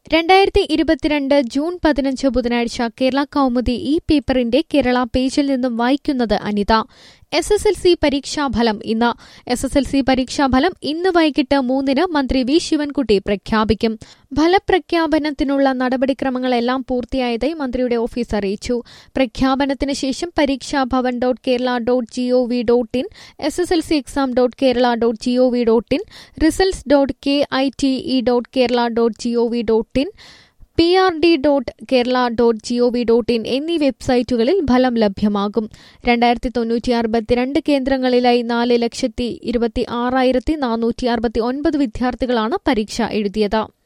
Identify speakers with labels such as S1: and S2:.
S1: രണ്ടായിരത്തി ഇരുപത്തിരണ്ട് ജൂൺ പതിനഞ്ച് ബുധനാഴ്ച കേരള കൗമുദി ഈ പേപ്പറിന്റെ കേരള പേജിൽ നിന്നും വായിക്കുന്നത് Anitha S S L C പരീക്ഷാഫലം ഇന്ന് എസ് എസ് എൽ സി പരീക്ഷാഫലം ഇന്ന് വൈകിട്ട് മൂന്നിന് മന്ത്രി വി ശിവൻകുട്ടി പ്രഖ്യാപിക്കും ഫലപ്രഖ്യാപനത്തിനുള്ള നടപടിക്രമങ്ങളെല്ലാം പൂർത്തിയായതായി മന്ത്രിയുടെ ഓഫീസ് അറിയിച്ചു പ്രഖ്യാപനത്തിന് ശേഷം Pareeksha Bhavan dot Kerala dot G O V dot in S S L C exam dot Kerala dot G O V dot in results dot K I T E dot Kerala dot G O V dot in P R D dot Kerala dot G O V dot in എന്നീ വെബ്സൈറ്റുകളിൽ ഫലം ലഭ്യമാകും രണ്ടായിരത്തി തൊണ്ണൂറ്റി അറുപത്തിരണ്ട് കേന്ദ്രങ്ങളിലായി നാല് ലക്ഷത്തി ഇരുപത്തി ആറായിരത്തി നാനൂറ്റി അറുപത്തി ഒൻപത് വിദ്യാർത്ഥികളാണ് പരീക്ഷ എഴുതിയത്